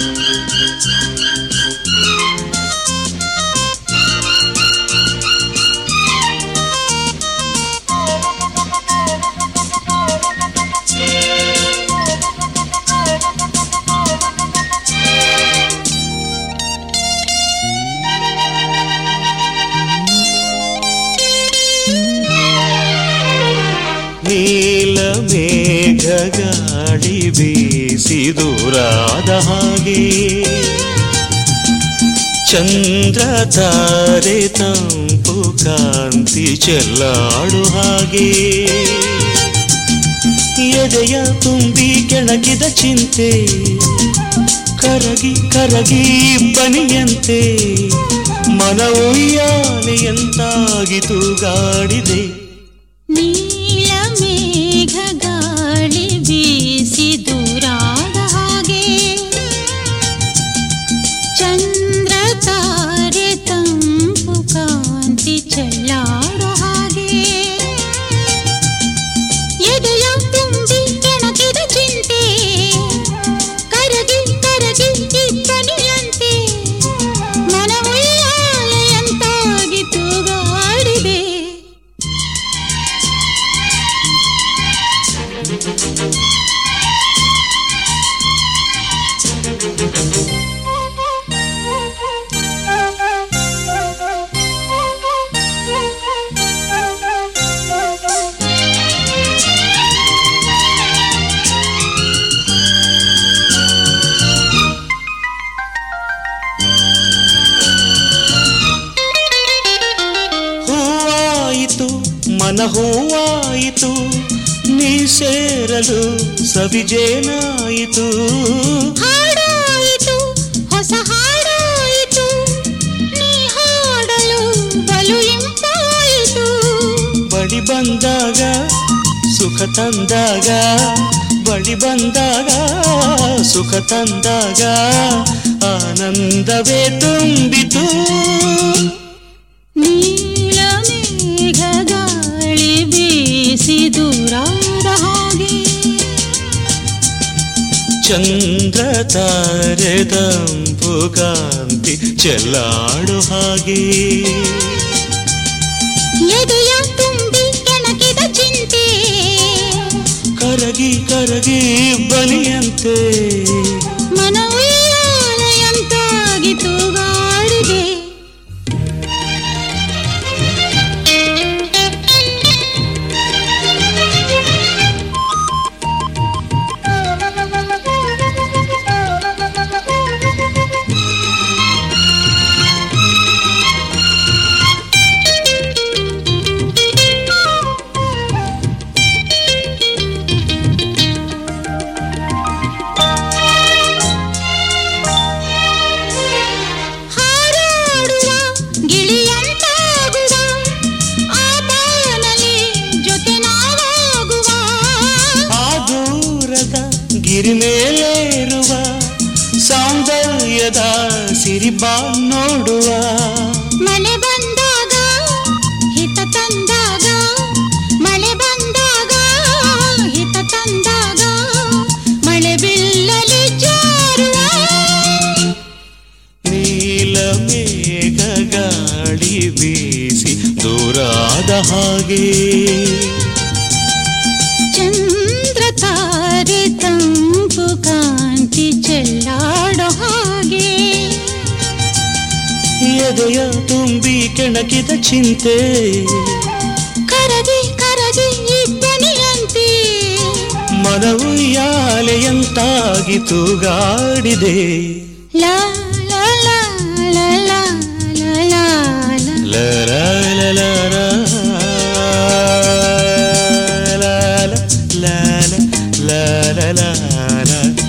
ನೀಲ ಮೇಘ ಗಾಳಿ ಬೀಸಿ ದೂರಾದ ಹಾಗೆ ಚಂದ್ರ ತಾರೆ ತಂಪು ಕಾಂತಿ ಚೆಲ್ಲಾಡು ಹಾಗೆ ಎದೆಯ ತುಂಬಿ ಕೆಣಕಿದ ಚಿಂತೆ ಕರಗಿ ಕರಗಿ ಬನಿಯಂತೆ ಮನವೊಯ್ಯಾಲೆಯಂತಾಗಿತು ಗಾಡಿದೆ ನೀಲ ಮೇಘ ಗಾಳಿ ಬೀಸಿ ದೂರಾದ ಹಾಗೆ ಚಂದ್ರ ತಾರೆ ತಂಪು ಕಾಂತಿ ಚೆಲ್ಲಾಡೋ ಹಾಗೆ ಎದೆಯ ತುಂಬಿ ಕೆಣಕಿದ ಚಿಂತೆ ಕರಗಿ ಕರಗಿ ಇಬ್ಬನಿಯಂತೆ ಮನವೊಯ್ಯಾಲೆಯಂತಾಗಿ ತೂಗಾಡಿದೆ ಹೂವಾಯಿತು ಮನ ಹೂವಾಯಿತು ನೀ ಸೇರಲು ಸವಿಜೇನಾಯಿತು ಹಾಡಾಯಿತು ಹೊಸ ಹಾಡಾಯಿತು ನೀ ಹಾಡಲು ಬಲು ಇಂಪಾಯಿತು ಬಳಿ ಬಂದಾಗ ಸುಖ ತಂದಾಗ ಬಳಿ ಬಂದಾಗ ಸುಖ ತಂದಾಗ ಆನಂದವೇ ತುಂಬಿತು ನೀಲ ಮೇಘ ಗಾಳಿ ಬೀಸಿ ದೂರಾದ ಹಾಗೆ ಚಂದ್ರ ತಾರೆ ತಂಪು ಕಾಂತಿ ಚೆಲ್ಲಾಡು ಹಾಗೆ ಎದೆಯ ತುಂಬಿ ಕೆಣಕಿದ ಚಿಂತೆ ಕರಗಿ ಕರಗಿ ಬಲಿಯಂತೆ ಮನವೊಯ್ಯಾಲೆಯಂತಾಗಿ ತೂಗಾಡಿದೆ ಹಾರಾಡುವ ಗಿಳಿಯಂತಾಗುವ ಆ ಬಾನಲ್ಲಿ ಜೊತೆ ನಾವಾಗುವ ಆ ದೂರದ ಗಿರಿ ಮೇಲೇರುವ ಸೌಂದರ್ಯದ ಸಿರಿಬಾ ನೋಡುವ ಮಳೆ ಬಂದಾಗ ಹಿತ ತಂದಾಗ ಮಳೆ ಬಂದಾಗ ಹಿತ ತಂದಾಗ ಮಳೆ ಬಿಲ್ಲಲಿ ಜಾರುವ ನೀಲ ಮೇಘ ಗಾಳಿ ಬೀಸಿ ದೂರಾದ ಹಾಗೆ ಚಂದ್ರ ತಾರೆ ತಂಪು ಕಾಂತಿ ಚೆಲ್ಲಾಡೋ ಹಾಗೆ ಎದೆಯ ತುಂಬಿ ಕೆಣಕಿದ ಚಿಂತೆ ಕರಗಿ ಕರಗಿ ಇಬ್ಬನಿಯಂತೆ ಮನವು ಯಾಲೆಯಂತಾಗಿ ತೂಗಾಡಿದೆ ಲಾ ಲಾ ಲಾ ಲಾ ಲಾ ಲಾ ಲಾ ಲಾ. ಲ ಲ ಲ ಲ ಲ ಲ ಲ ಲ ಲ ಲ ಲ ಲ